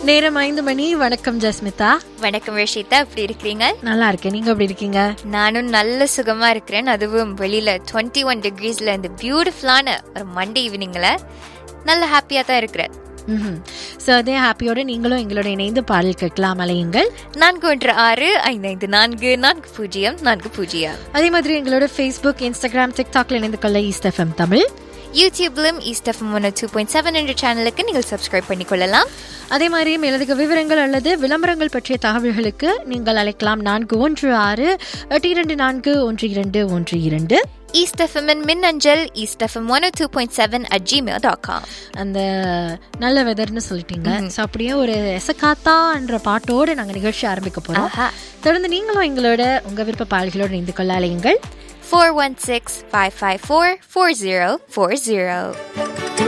நேரம் ஐந்து மணி வணக்கம் ஜஸ்மிதா வணக்கம் ரஷிதா எப்படி இருக்கிறீங்க நல்லா இருக்கேன் நீங்க எப்படி இருக்கீங்க நானும் நல்ல சுகமா இருக்கிறேன் அதுவும் வெளியில டுவெண்ட்டி ஒன் டிகிரிஸ்ல இந்த பியூட்டிஃபுல்லான ஒரு மண்டே ஈவினிங்ல நல்ல ஹாப்பியா தான் இருக்கிறேன் ஸோ அதே ஹாப்பியோட நீங்களும் எங்களோட இணைந்து பாடல் கேட்கலாம் அலையுங்கள் நான்கு ஒன்று ஆறு ஐந்து ஐந்து நான்கு நான்கு பூஜ்ஜியம் நான்கு பூஜ்ஜியம் அதே மாதிரி எங்களோட ஃபேஸ்புக் இன்ஸ்டாகிராம் டிக்டாக்ல இணைந்து கொள்ள ஈஸ்ட் எஃப்எம் தமிழ் யூடியூப்லும் east FM one two point seven என்ற சேனலுக்கு நீங்கள் சப்ஸ்கிரைப் பண்ணிக்கொள்ளலாம் அதே மாதிரி மேலதிக விவரங்கள் அல்லது விளம்பரங்கள் பற்றிய தகவல்களுக்கு நீங்கள் அழைக்கலாம் நான்கு ஒன்று ஆறு எட்டு இரண்டு நான்கு ஒன்று இரண்டு ஒன்று இரண்டு ஈஸ்ட் எஃப்எம்மின் மின்னஞ்சல் east FM one two point seven at gmail dot com அந்த நல்ல வெதர்னு சொல்லிட்டீங்க ஸோ அப்படியே ஒரு எசகாத்தான்ற பாட்டோடு நாங்கள் நிகழ்ச்சி ஆரம்பிக்க போறோம் ஆஹா. தொடர்ந்து நீங்களும் எங்களோட உங்க விருப்ப பாடல்களோடு இணைந்து கொள்ள அலையுங்கள் four one six five five four four zero four zero